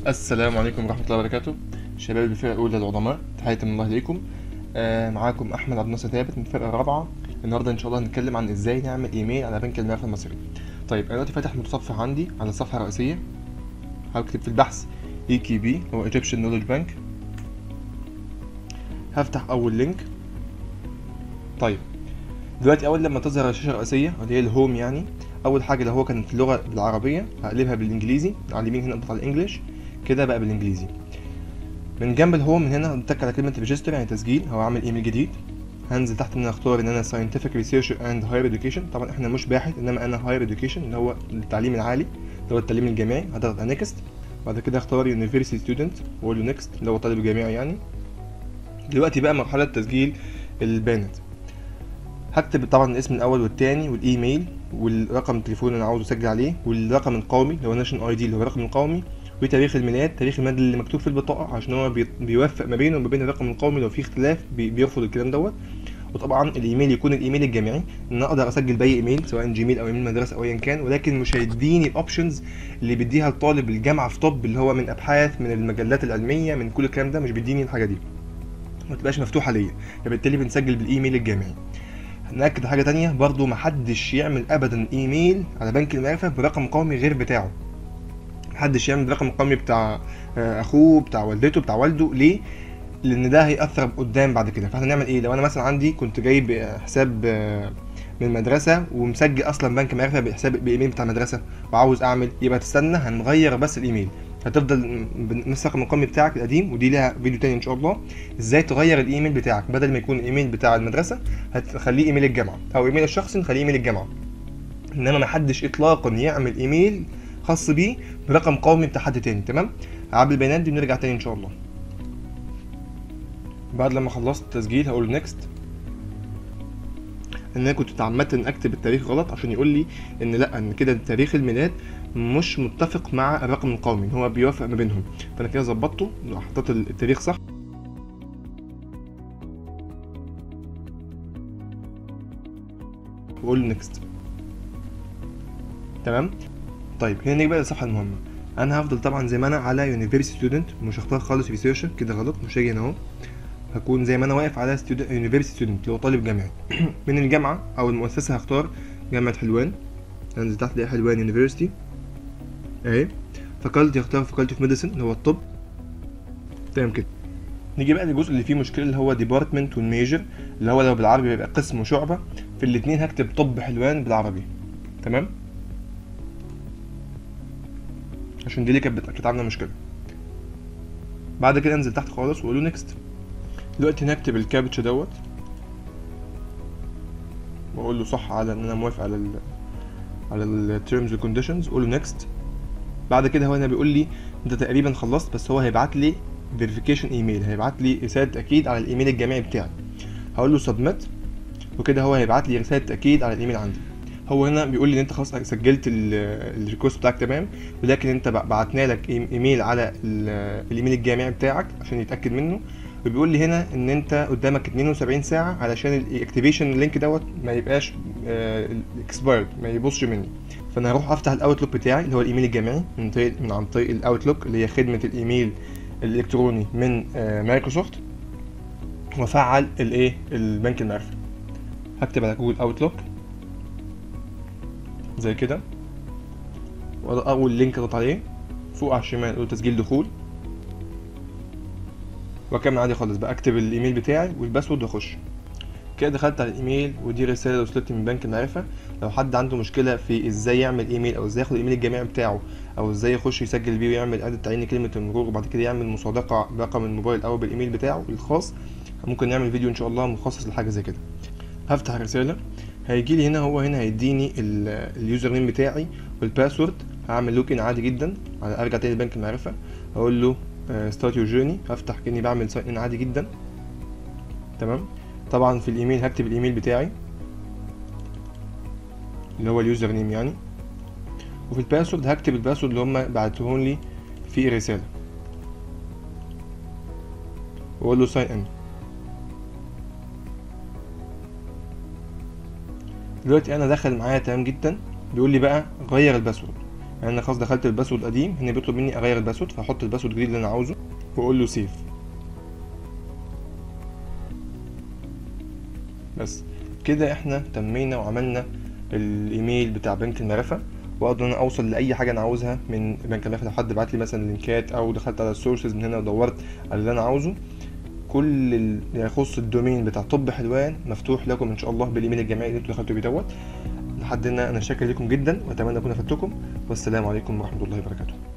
السلام عليكم ورحمة الله وبركاته شباب الفرقة الأولى العظماء تحية من الله ليكم آه معاكم أحمد عبد الناصر ثابت من الفرقة الرابعة النهاردة إن شاء الله هنتكلم عن إزاي نعمل إيميل على بنك المعرفة المصري طيب أنا دلوقتي فاتح متصفح عندي على الصفحة الرئيسية هكتب في البحث اي كي بي هو Egyptian Knowledge Bank هفتح أول لينك طيب دلوقتي أول لما تظهر الشاشة الرئيسية اللي هي الهوم يعني أول حاجة لو هو كانت اللغة بالعربية هقلبها بالإنجليزي على اليمين هنا أضغط على الإنجليش كده بقى بالإنجليزي من جنب الهوم من هنا هنتك على كلمة ريجستر يعني تسجيل هو عامل ايميل جديد هنزل تحت ان انا اختار ان انا scientific research and higher education طبعا احنا مش باحث انما انا higher education اللي هو التعليم العالي اللي هو التعليم الجامعي هضغط على next بعد كده اختار university student واقول له next اللي هو طالب جامعي يعني دلوقتي بقى مرحلة تسجيل البيانات هكتب طبعا الاسم الاول والتاني والايميل والرقم التليفون اللي انا عاوز اسجل عليه والرقم القومي اللي هو ناشونال اي دي اللي هو الرقم القومي وتاريخ الميلاد تاريخ الميلاد اللي مكتوب في البطاقه عشان هو بي- بيوفق ما بينه وما بين الرقم القومي لو في اختلاف بي- بيرفض الكلام دوت وطبعا الايميل يكون الايميل الجامعي ان انا اقدر اسجل باي ايميل سواء جيميل او ايميل مدرسه او ايا كان ولكن مش هيديني الاوبشنز اللي بيديها الطالب الجامعه في طب اللي هو من ابحاث من المجلات العلميه من كل الكلام ده مش بيديني الحاجه دي ما تبقاش مفتوحه ليا فبالتالي بنسجل بالايميل الجامعي نأكد حاجة تانية برضو محدش يعمل أبدا إيميل على بنك المعرفة برقم قومي غير بتاعه محدش يعمل برقم القومي بتاع آه، أخوه بتاع والدته بتاع والده ليه؟ لأن ده هيأثر قدام بعد كده فاحنا نعمل إيه؟ لو أنا مثلا عندي كنت جايب آه، حساب آه، من المدرسة ومسجل أصلا بنك معرفة بحساب بإيميل بتاع المدرسة وعاوز أعمل يبقى تستنى هنغير بس الإيميل هتفضل بنفس الرقم القومي بتاعك القديم ودي ليها فيديو تاني ان شاء الله ازاي تغير الايميل بتاعك بدل ما يكون الايميل بتاع المدرسه هتخليه ايميل الجامعه او ايميل الشخصي نخليه ايميل الجامعه انما ما حدش اطلاقا يعمل ايميل خاص بيه برقم قومي بتاع حد تاني تمام هعبي البيانات دي ونرجع تاني ان شاء الله بعد لما خلصت التسجيل هقول نيكست ان انا كنت اتعمدت ان اكتب التاريخ غلط عشان يقول لي ان لا ان كده تاريخ الميلاد مش متفق مع الرقم القومي ان هو بيوافق ما بينهم فانا كده ظبطته حطيت التاريخ صح واقول نيكست تمام طيب هنا نيجي بقى للصفحه المهمه انا هفضل طبعا زي ما انا على يونيفرسيتي ستودنت مش هختار خالص ريسيرشر كده غلط مش هاجي هنا اهو هكون زي ما انا واقف على يونيفرسيتي ستودنت اللي هو طالب جامعي من الجامعه او المؤسسه هختار جامعه حلوان انزل تحت الاقي حلوان يونيفرسيتي اهي فاكولتي هختار فاكولتي اوف ميديسن اللي هو الطب تمام كده نيجي بقى للجزء اللي فيه مشكله اللي هو ديبارتمنت والميجر اللي هو لو بالعربي بيبقى قسم وشعبه في الاتنين هكتب طب حلوان بالعربي تمام عشان دي اللي كانت بت- كانت عامله مشكله بعد كده انزل تحت خالص واقول له نيكست دلوقتي هنكتب الكابتشا دوت واقول له صح على ان انا موافق على ال على التيرمز والكونديشنز اقول له نيكست بعد كده هو هنا بيقول لي انت تقريبا خلصت بس هو هيبعت لي فيريفيكيشن ايميل هيبعت لي رساله تاكيد على الايميل الجامعي بتاعي هقول له سبميت وكده هو هيبعت لي رساله تاكيد على الايميل عندي هو هنا بيقول لي ان انت خلاص سجلت الريكوست بتاعك تمام ولكن انت بع- بعتنا لك إيم- ايميل على ال- الايميل الجامعي بتاعك عشان يتاكد منه وبيقول لي هنا ان انت قدامك 72 ساعه علشان الاكتيفيشن لينك دوت ما يبقاش اكسبايرد ما يبصش مني فانا هروح افتح الاوتلوك بتاعي اللي هو الايميل الجامعي من طريق من عن طريق الاوتلوك اللي هي خدمه الايميل الالكتروني من آه، مايكروسوفت وافعل الايه البنك المعرفي هكتب على جوجل اوتلوك زي كده واول لينك اضغط عليه فوق على الشمال اقول تسجيل دخول واكمل عادي خالص بقى اكتب الايميل بتاعي والباسورد واخش كده دخلت على الايميل ودي رساله وصلت لي من بنك المعرفه لو حد عنده مشكله في ازاي يعمل ايميل او ازاي ياخد الايميل الجامعي بتاعه او ازاي يخش يسجل بيه ويعمل اعاده تعيين لكلمه المرور وبعد كده يعمل مصادقه برقم الموبايل او بالايميل بتاعه الخاص ممكن نعمل فيديو ان شاء الله مخصص لحاجه زي كده هفتح الرساله هيجي لي هنا هو هنا هيديني ال- اليوزر نيم بتاعي والباسورد هعمل لوجن عادي جدا على ارجع تاني لبنك المعرفه اقول له ستارت يور جيرني هفتح كاني بعمل ساين ان عادي جدا تمام طبعا في الايميل هكتب الايميل بتاعي اللي هو اليوزر نيم يعني وفي الباسورد هكتب الباسورد اللي هم بعتوه لي في رساله واقول له ساين ان دلوقتي انا داخل معايا تمام جدا بيقول لي بقى غير الباسورد يعني انا خلاص دخلت الباسورد القديم هنا بيطلب مني اغير الباسورد فاحط الباسورد الجديد اللي انا عاوزه واقول له سيف بس كده احنا تمينا وعملنا الايميل بتاع بنك المعرفه واقدر انا اوصل لاي حاجه انا عاوزها من بنك المعرفه لو حد بعت لي مثلا لينكات او دخلت على السورسز من هنا ودورت على اللي انا عاوزه كل اللي يخص الدومين بتاع طب حلوان مفتوح لكم ان شاء الله بالايميل الجامعي اللي انتوا دخلتوا بيه دوت لحد هنا انا شاكر لكم جدا واتمنى اكون افدتكم والسلام عليكم ورحمه الله وبركاته